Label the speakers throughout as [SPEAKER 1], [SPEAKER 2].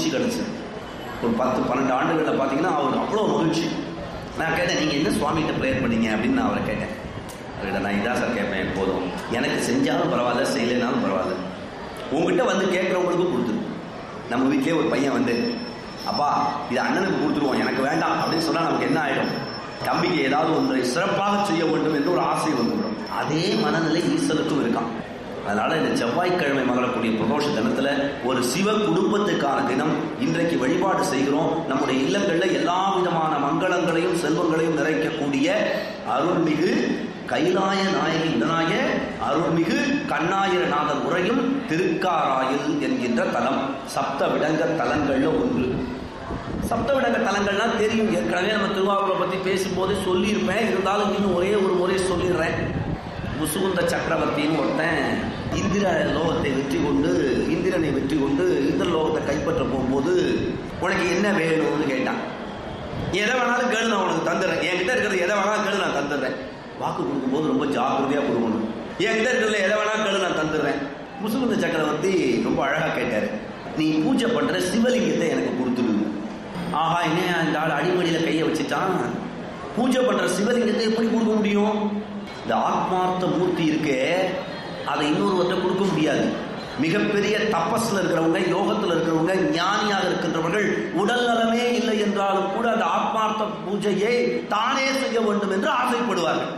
[SPEAKER 1] மகிழ்ச்சி கிடைச்சது ஒரு பத்து பன்னெண்டு ஆண்டுகளில் பார்த்தீங்கன்னா அவருக்கு அவ்வளோ மகிழ்ச்சி நான் கேட்டேன் நீங்கள் என்ன சுவாமிகிட்ட ப்ரேயர் பண்ணீங்க அப்படின்னு நான் அவரை கேட்டேன் அவர்கிட்ட நான் இதான் சார் கேட்பேன் எப்போதும் எனக்கு செஞ்சாலும் பரவாயில்ல செய்யலைனாலும் பரவாயில்ல உங்ககிட்ட வந்து கேட்குறவங்களுக்கு கொடுத்துரு நம்ம வீட்டிலே ஒரு பையன் வந்து அப்பா இது அண்ணனுக்கு கொடுத்துருவோம் எனக்கு வேண்டாம் அப்படின்னு சொன்னால் நமக்கு என்ன ஆயிடும் தம்பிக்கு ஏதாவது ஒன்றை சிறப்பாக செய்ய வேண்டும் என்று ஒரு ஆசை வந்துவிடும் அதே மனநிலை ஈசலுக்கும் இருக்கான் அதனால இந்த செவ்வாய்க்கிழமை மலரக்கூடிய பிரதோஷ தினத்துல ஒரு சிவ குடும்பத்துக்கான தினம் இன்றைக்கு வழிபாடு செய்கிறோம் நம்முடைய இல்லங்கள்ல எல்லா விதமான மங்களங்களையும் செல்வங்களையும் நிறைக்கக்கூடிய அருள்மிகு கைலாய நாயகி இதனாய அருள்மிகு கண்ணாயிரநாதர் உரையும் திருக்காராயில் என்கின்ற தலம் சப்த விடங்க தலங்கள்ல ஒன்று சப்த விடங்க தலங்கள்லாம் தெரியும் ஏற்கனவே நம்ம திருவாரூரை பத்தி பேசும்போது சொல்லியிருப்பேன் இருந்தாலும் இன்னும் ஒரே ஒரு முறை சொல்லிடுறேன் முசுகுந்த சக்கரவர்த்தின்னு ஒருத்தன் இந்திர லோகத்தை வெற்றி கொண்டு இந்திரனை வெற்றி கொண்டு இந்திர லோகத்தை கைப்பற்ற போகும்போது உனக்கு என்ன வேணும்னு கேட்டான் எதை வேணாலும் கேளு நான் உனக்கு தந்துடுறேன் என்கிட்ட இருக்கிறது எதை வேணாலும் கேளு நான் தந்துடுறேன் வாக்கு கொடுக்கும்போது ரொம்ப ஜாக்கிரதையா கொடுக்கணும் என்கிட்ட இருக்கிறதுல எதை வேணாலும் கேளு நான் தந்துடுறேன் முசுகுந்த சக்கரவர்த்தி ரொம்ப அழகா கேட்டாரு நீ பூஜை பண்ற சிவலிங்கத்தை எனக்கு கொடுத்துடு ஆஹா என்ன இந்த ஆள் அடிமடியில கையை வச்சுட்டான் பூஜை பண்ற சிவலிங்கத்தை எப்படி கொடுக்க முடியும் இந்த ஆத்மார்த்த மூர்த்தி இருக்கே அதை இன்னொருவர்கிட்ட கொடுக்க முடியாது மிகப்பெரிய தபஸ்ல இருக்கிறவங்க யோகத்தில் இருக்கிறவங்க ஞானியாக இருக்கின்றவர்கள் உடல் நலமே இல்லை என்றாலும் கூட அந்த ஆத்மார்த்த பூஜையை தானே செய்ய வேண்டும் என்று ஆசைப்படுவார்கள்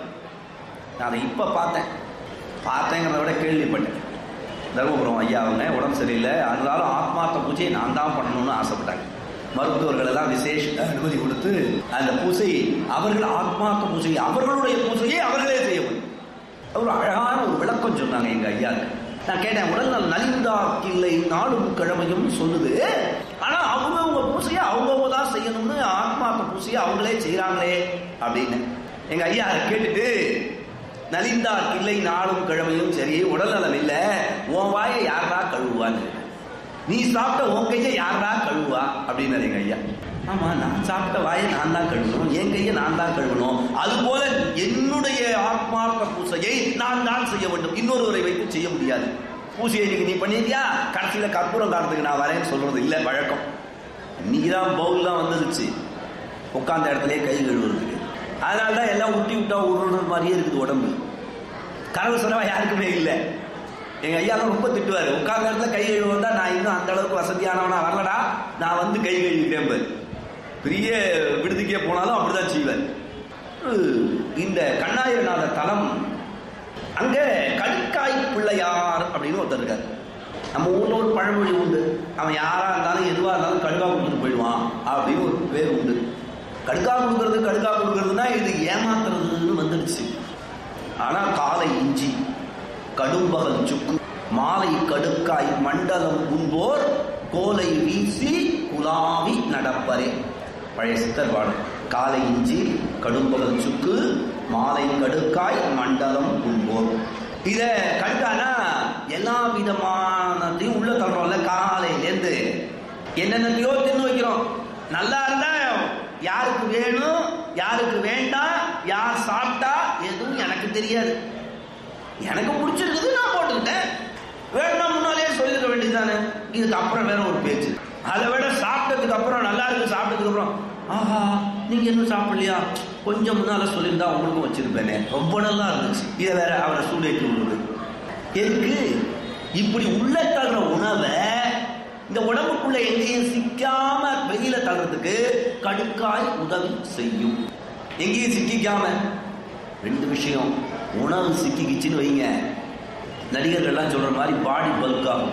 [SPEAKER 1] நான் அதை இப்ப பார்த்தேன் பார்த்தேங்கிறத விட கேள்விப்பட்டேன் தருமபுரம் ஐயா அவங்க உடம்பு சரியில்லை அதனாலும் ஆத்மார்த்த பூஜையை நான் தான் பண்ணணும்னு ஆசைப்பட்டாங்க மருத்துவர்கள் எல்லாம் விசேஷ அனுமதி கொடுத்து அந்த பூஜை அவர்கள் ஆத்மார்த்த பூஜையை அவர்களுடைய பூஜையை அவர்களே செய்ய முடியும் ஒரு அழகான ஒரு விளக்கம் சொன்னாங்க எங்க ஐயாவுக்கு நான் கேட்டேன் உடல் நல் நலிந்தாக்கில்லை நாளும் கிழமையும் சொல்லுது ஆனா அவங்கவுங்க பூசையை அவங்கவுங்க தான் செய்யணும்னு ஆத்மார்த்த பூசையை அவங்களே செய்யறாங்களே அப்படின்னு எங்க ஐயா அதை கேட்டுட்டு நலிந்தார் இல்லை நாளும் கிழமையும் சரி உடல் நலம் இல்ல உன் வாயை யாரா கழுவுவான்னு நீ சாப்பிட்ட உன் கையை யாரா கழுவுவா அப்படின்னாரு எங்க ஐயா ஆமா நான் சாப்பிட்ட வாயை நான் தான் கழுவணும் என் கையை நான் தான் கழுவணும் அது போல என்னுடைய ஆத்மார்த்த பூசையை நான் தான் செய்ய வேண்டும் இன்னொருவரை வைத்து செய்ய முடியாது பூசையை இன்னைக்கு நீ பண்ணிருக்கியா கடைசியில கற்பூரம் காட்டுறதுக்கு நான் வரேன்னு சொல்றது இல்ல வழக்கம் இன்னைக்கு தான் பவுல் தான் வந்துருச்சு உட்கார்ந்த இடத்துலயே கை கழுவுறதுக்கு அதனால தான் எல்லாம் உருட்டி விட்டா உருள்ற மாதிரியே இருக்குது உடம்பு கனவு செலவா யாருக்குமே இல்லை எங்க ஐயா ரொம்ப திட்டுவாரு உட்கார்ந்த இடத்துல கை கழுவு வந்தா நான் இன்னும் அந்த அளவுக்கு வசதியானவனா வரலடா நான் வந்து கை கழுவிட்டேன் பாரு. பெரிய விடுதிக்கே போனாலும் அப்படிதான் செய்வார் இந்த கண்ணாயிரநாத தலம் அங்க கடுக்காய் பிள்ளையார் அப்படின்னு ஒருத்தர் இருக்காரு நம்ம ஊர்ல ஒரு பழமொழி உண்டு அவன் யாரா இருந்தாலும் எதுவா இருந்தாலும் கடுக்கா கொடுத்துட்டு போயிடுவான் அப்படின்னு ஒரு பேர் உண்டு கடுக்கா கொடுக்கறது கடுக்கா கொடுக்கறதுனா இது ஏமாத்துறதுன்னு வந்துடுச்சு ஆனா காலை இஞ்சி கடும்பகல் சுக்கு மாலை கடுக்காய் மண்டலம் உண்போர் கோலை வீசி குலாவி நடப்பரே பழைய சித்தர் பாடல் காலை இஞ்சி கடும்பகல் சுக்கு மாலை கடுக்காய் மண்டலம் உண்போர் இத கண்டானா எல்லா விதமானதையும் உள்ள தள்ளுறோம்ல காலையிலேருந்து என்னென்னத்தையோ தின்னு வைக்கிறோம் நல்லா இருந்தா யாருக்கு வேணும் யாருக்கு வேண்டாம் யார் சாப்பிட்டா எதுவும் எனக்கு தெரியாது எனக்கு பிடிச்சிருக்குது நான் போட்டுக்கிட்டேன் வேணும்னா முன்னாலேயே சொல்லிருக்க வேண்டியதுதானே இதுக்கு அப்புறம் வேற ஒரு பேச்சு அதை விட சாப்பிட்டதுக்கு அப்புறம் நல்லா இருக்கு சாப்பிட்டதுக்கு அப்புறம் ஆஹா நீங்க இன்னும் சாப்பிடலையா கொஞ்சம் முன்னால சொல்லியிருந்தா உங்களுக்கும் வச்சிருப்பேனே ரொம்ப நல்லா இருந்துச்சு இதை வேற அவரை சூடேற்றி விடுவது எதுக்கு இப்படி உள்ள தள்ளுற உணவை இந்த உடம்புக்குள்ள எங்கேயும் சிக்காம வெளியில தள்ளுறதுக்கு கடுக்காய் உதவி செய்யும் எங்கேயும் சிக்கிக்காம ரெண்டு விஷயம் உணவு சிக்கிக்கிச்சுன்னு வைங்க நடிகர்கள்லாம் சொல்ற மாதிரி பாடி பல்க் ஆகும்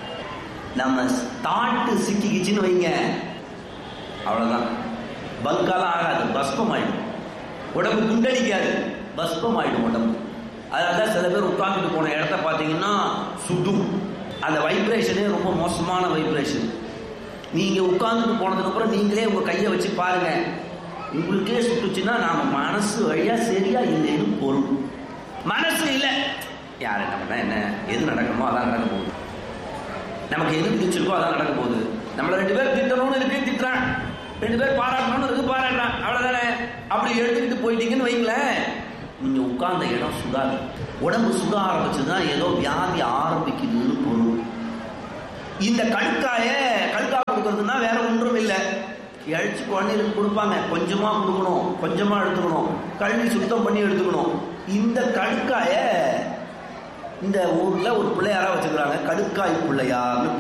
[SPEAKER 1] நம்ம தாட்டு சிக்கிக்கிச்சுன்னு வைங்க அவ்வளவுதான் பல்காலாம் ஆகாது பஸ்பம் ஆயிடும் உடம்பு குண்டடிக்காது பஸ்பம் ஆயிடும் உடம்பு அதனால தான் சில பேர் உட்கார்ந்துட்டு போன இடத்த பார்த்தீங்கன்னா சுடும் அந்த வைப்ரேஷனே ரொம்ப மோசமான வைப்ரேஷன் நீங்க உட்கார்ந்துட்டு போனதுக்கு அப்புறம் நீங்களே உங்க கையை வச்சு பாருங்க உங்களுக்கே சுட்டுச்சுன்னா நாம மனசு வழியா சரியா இல்லைன்னு பொருள் மனசு இல்லை யார் என்ன பண்ணா என்ன எது நடக்கணுமோ அதான் நடக்க போகுது நமக்கு எது பிடிச்சிருக்கோ அதான் நடக்க போகுது நம்மள ரெண்டு பேர் திட்டணும்னு இருக்கு திட்டுறான் ரெண்டு பேர் பாராட்டணும்னு இருக்கு பாராட்டுறான் அவ்வளவுதானே அப்படி எடுத்துக்கிட்டு போயிட்டீங்கன்னு வைங்களேன் நீங்க உட்கார்ந்த இடம் சுடாது உடம்பு சுட ஆரம்பிச்சுதான் ஏதோ வியாதி ஆரம்பிக்குதுன்னு பொருள் இந்த கடுக்காய கடுக்கா கொடுக்கறதுன்னா இழைச்சி குழந்தைகளுக்கு கொடுப்பாங்க கொஞ்சமா கொடுக்கணும் கொஞ்சமா எடுத்துக்கணும் கழுவி சுத்தம் பண்ணி எடுத்துக்கணும் இந்த கடுக்காய இந்த ஊர்ல ஒரு பிள்ளையாரா வச்சுக்கிறாங்க கடுக்காய் பிள்ளையார்னு